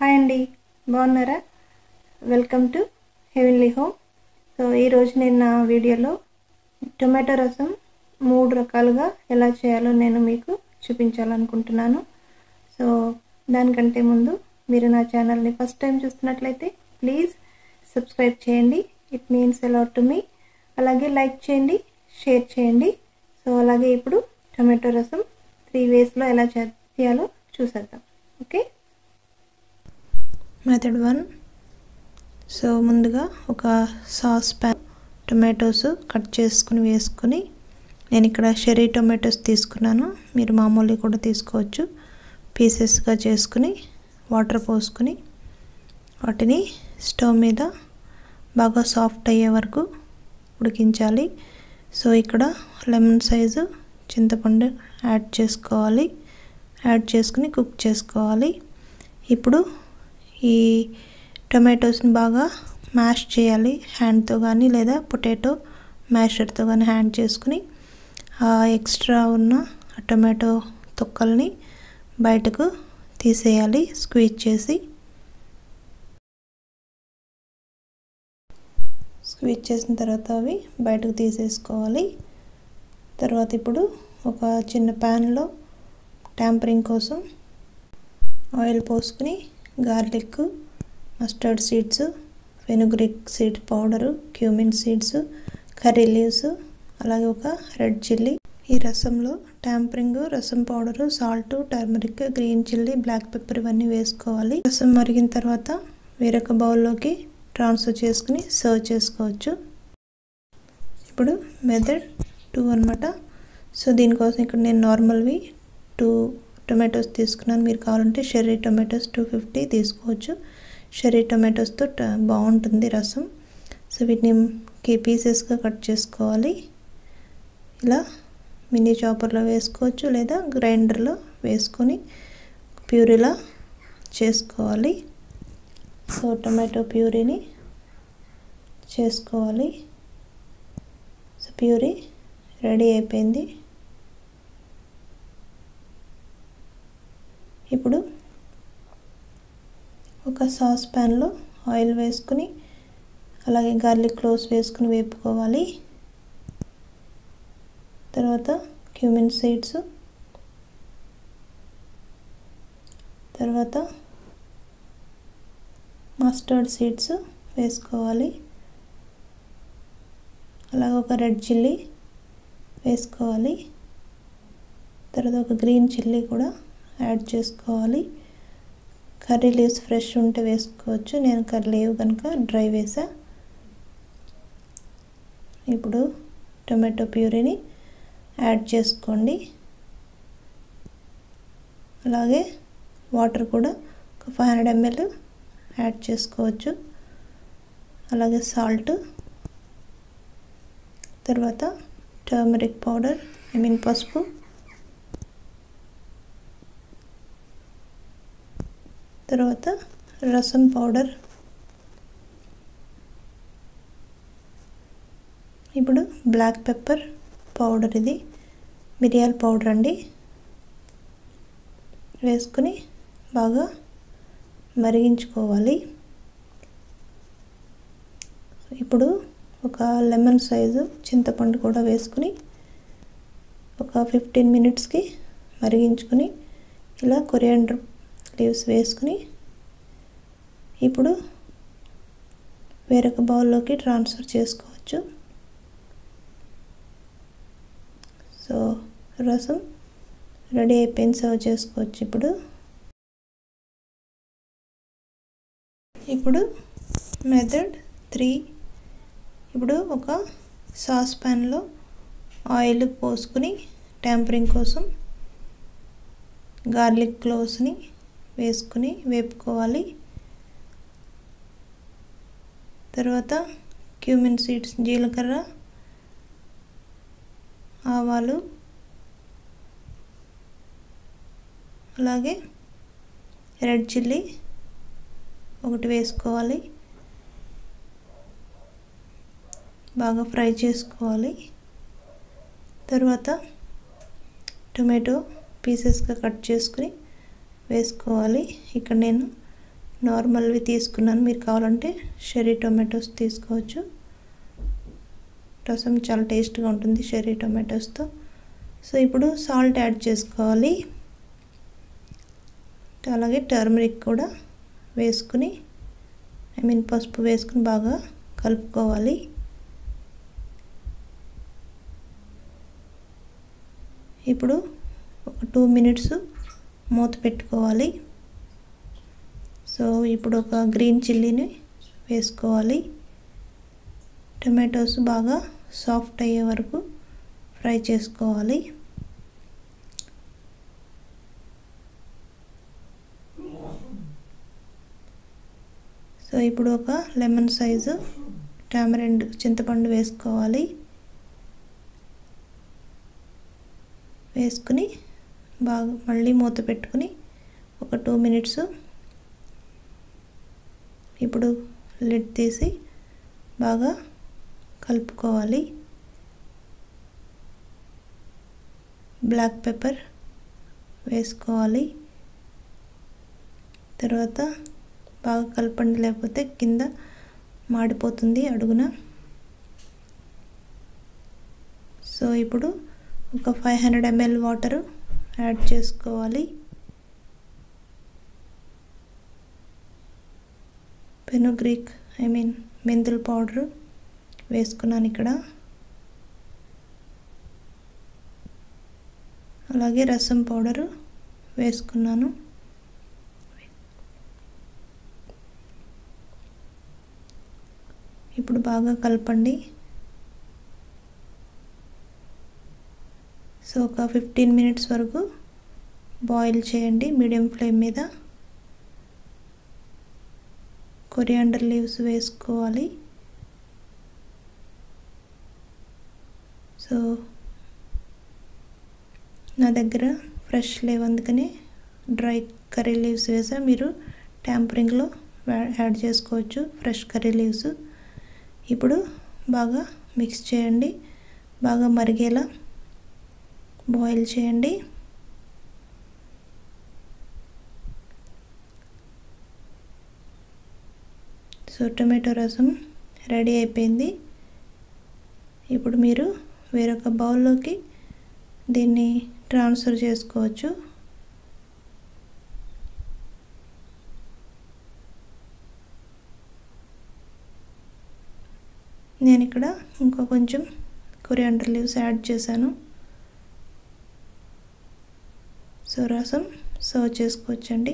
hi అండి బాగున్నారా welcome to heavenly home so ఈరోజు నేను నా వీడియోలో టొమాటో రసం మూడు రకాలుగా ఎలా చేయాలో నేను మీకు చూపించాలనుకుంటున్నాను సో దానికంటే ముందు మీరు నా ఛానల్ని ఫస్ట్ టైం చూస్తున్నట్లయితే ప్లీజ్ సబ్స్క్రైబ్ చేయండి it means a lot to me అలాగే లైక్ చేయండి షేర్ చేయండి సో అలాగే ఇప్పుడు టొమాటో రసం త్రీ వేస్లో ఎలా చేయాలో చూసేద్దాం ఓకే మెథడ్ వన్ సో ముందుగా ఒక సాస్ ప్యాన్ టొమాటోస్ కట్ చేసుకుని వేసుకుని నేను ఇక్కడ షెరీ టొమాటోస్ తీసుకున్నాను మీరు మామూలు కూడా తీసుకోవచ్చు పీసెస్గా చేసుకుని వాటర్ పోసుకుని వాటిని స్టవ్ మీద బాగా సాఫ్ట్ అయ్యే వరకు ఉడికించాలి సో ఇక్కడ లెమన్ సైజు చింతపండు యాడ్ చేసుకోవాలి యాడ్ చేసుకుని కుక్ చేసుకోవాలి ఇప్పుడు ఈ టొమాటోస్ని బాగా మ్యాష్ చేయాలి హ్యాండ్తో కానీ లేదా పొటాటో మ్యాషర్తో కానీ హ్యాండ్ చేసుకుని ఆ ఎక్స్ట్రా ఉన్న టొమాటో తొక్కల్ని బయటకు తీసేయాలి స్క్వీజ్ చేసి స్క్వీజ్ చేసిన తర్వాత అవి బయటకు తీసేసుకోవాలి తర్వాత ఇప్పుడు ఒక చిన్న ప్యాన్లో ట్యాంపరింగ్ కోసం ఆయిల్ పోసుకుని garlic mustard seeds fenugreek seed powder cumin seeds curry leaves అలాగే ఒక రెడ్ చిల్లీ ఈ రసంలో tempering rasam powder salt turmeric green chilli black pepper ఇవన్నీ వేసుకోవాలి రసం మరిగిన తర్వాత వేరొక బౌల్లోకి ట్రాన్స్ఫర్ చేసుకుని సర్వ్ చేసుకోవచ్చు ఇప్పుడు మెథడ్ టూ అనమాట సో దీనికోసం ఇక్కడ నేను నార్మల్వి టూ టొమాటోస్ తీసుకున్నాను మీరు కావాలంటే షెర్రీ టొమాటోస్ టూ ఫిఫ్టీ తీసుకోవచ్చు షెర్రీ టొమాటోస్తో బాగుంటుంది రసం సో వీటిని కే పీసెస్గా కట్ చేసుకోవాలి ఇలా మినీ చాపర్లో వేసుకోవచ్చు లేదా గ్రైండర్లో వేసుకొని ప్యూరీలా చేసుకోవాలి సో టొమాటో ప్యూరీని చేసుకోవాలి సో ప్యూరీ రెడీ అయిపోయింది ఇప్పుడు ఒక సాస్ ప్యాన్లో ఆయిల్ వేసుకుని అలాగే గార్లిక్ క్లోవ్స్ వేసుకుని వేపుకోవాలి తర్వాత క్యూమిన్ సీడ్స్ తర్వాత మస్టర్డ్ సీడ్స్ వేసుకోవాలి అలాగే ఒక రెడ్ చిల్లీ వేసుకోవాలి తర్వాత ఒక గ్రీన్ చిల్లీ కూడా యాడ్ చేసుకోవాలి కర్రీ లీవ్స్ ఫ్రెష్ ఉంటే వేసుకోవచ్చు నేను కర్రీ లేవు కనుక డ్రై వేసా ఇప్పుడు టొమాటో ప్యూరీని యాడ్ చేసుకోండి అలాగే వాటర్ కూడా ఒక ఫైవ్ హండ్రెడ్ ఎంఎల్ యాడ్ చేసుకోవచ్చు అలాగే సాల్ట్ తర్వాత టర్మరిక్ పౌడర్ ఐ మీన్ పసుపు తర్వాత రసం పౌడర్ ఇప్పుడు బ్లాక్ పెప్పర్ పౌడర్ ఇది మిరియాల పౌడర్ అండి వేసుకుని బాగా మరిగించుకోవాలి ఇప్పుడు ఒక లెమన్ సైజు చింతపండు కూడా వేసుకుని ఒక ఫిఫ్టీన్ మినిట్స్కి మరిగించుకుని ఇలా కొరియాండర్ లీవ్స్ వేసుకుని ఇప్పుడు వేరొక బౌల్లోకి ట్రాన్స్ఫర్ చేసుకోవచ్చు సో రసం రెడీ అయిపోయింది సర్వ్ చేసుకోవచ్చు ఇప్పుడు ఇప్పుడు మెథడ్ త్రీ ఇప్పుడు ఒక సాస్ ప్యాన్లో ఆయిల్ పోసుకుని ట్యాంపరింగ్ కోసం గార్లిక్ క్లోవ్స్ని వేసుకుని వేపుకోవాలి తర్వాత క్యూమిన్ సీడ్స్ జీలకర్ర ఆవాలు అలాగే రెడ్ చిల్లీ ఒకటి వేసుకోవాలి బాగా ఫ్రై చేసుకోవాలి తర్వాత టొమాటో పీసెస్గా కట్ చేసుకుని వేసుకోవాలి ఇక్కడ నేను నార్మల్వి తీసుకున్నాను మీరు కావాలంటే షెర్రీ టొమాటోస్ తీసుకోవచ్చు రసం చాలా టేస్ట్గా ఉంటుంది షెర్రీ టొమాటోస్తో సో ఇప్పుడు సాల్ట్ యాడ్ చేసుకోవాలి అలాగే టర్మరిక్ కూడా వేసుకుని ఐ మీన్ పసుపు వేసుకుని బాగా కలుపుకోవాలి ఇప్పుడు ఒక టూ మినిట్స్ మూత పెట్టుకోవాలి సో ఇప్పుడు ఒక గ్రీన్ చిల్లీని వేసుకోవాలి టమాటోస్ బాగా సాఫ్ట్ అయ్యే వరకు ఫ్రై చేసుకోవాలి సో ఇప్పుడు ఒక లెమన్ సైజు టామరెండ్ చింతపండు వేసుకోవాలి వేసుకుని బాగా మళ్ళీ మూత పెట్టుకుని ఒక టూ మినిట్స్ ఇప్పుడు లిడ్ తీసి బాగా కలుపుకోవాలి బ్లాక్ పెప్పర్ వేసుకోవాలి తర్వాత బాగా కలపండి లేకపోతే కింద మాడిపోతుంది అడుగున సో ఇప్పుడు ఒక five hundred ML water add చేసుకోవాలి పెనుగ్రీక్ ఐ మీన్ మెంతుల పౌడరు వేసుకున్నాను ఇక్కడ అలాగే రసం పౌడరు వేసుకున్నాను ఇప్పుడు బాగా కలపండి సో ఒక ఫిఫ్టీన్ మినిట్స్ వరకు బాయిల్ చేయండి మీడియం ఫ్లేమ్ మీద కొరియాండర్ లీవ్స్ వేసుకోవాలి సో నా దగ్గర ఫ్రెష్ లేవు అందుకని డ్రై కర్రీ లీవ్స్ వేసా మీరు ట్యాంపరింగ్లో యాడ్ చేసుకోవచ్చు ఫ్రెష్ కర్రీ లీవ్స్ ఇప్పుడు బాగా మిక్స్ చేయండి బాగా మరిగేలా బాయిల్ చేయండి సో టొమాటో రసం రెడీ అయిపోయింది ఇప్పుడు మీరు వేరొక బౌల్లోకి దీన్ని ట్రాన్స్ఫర్ చేసుకోవచ్చు నేను ఇక్కడ ఇంకో కొంచెం కొరియాండర్ లీవ్స్ యాడ్ చేశాను సో రసం సర్వ్ చేసుకోవచ్చండి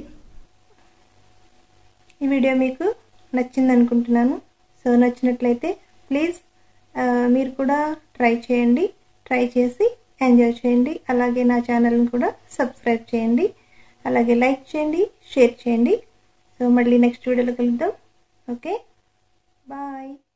ఈ వీడియో మీకు నచ్చింది అనుకుంటున్నాను సో నచ్చినట్లయితే ప్లీజ్ మీరు కూడా ట్రై చేయండి ట్రై చేసి ఎంజాయ్ చేయండి అలాగే నా ఛానల్ని కూడా సబ్స్క్రైబ్ చేయండి అలాగే లైక్ చేయండి షేర్ చేయండి సో మళ్ళీ నెక్స్ట్ వీడియోలో కలుద్దాం ఓకే బాయ్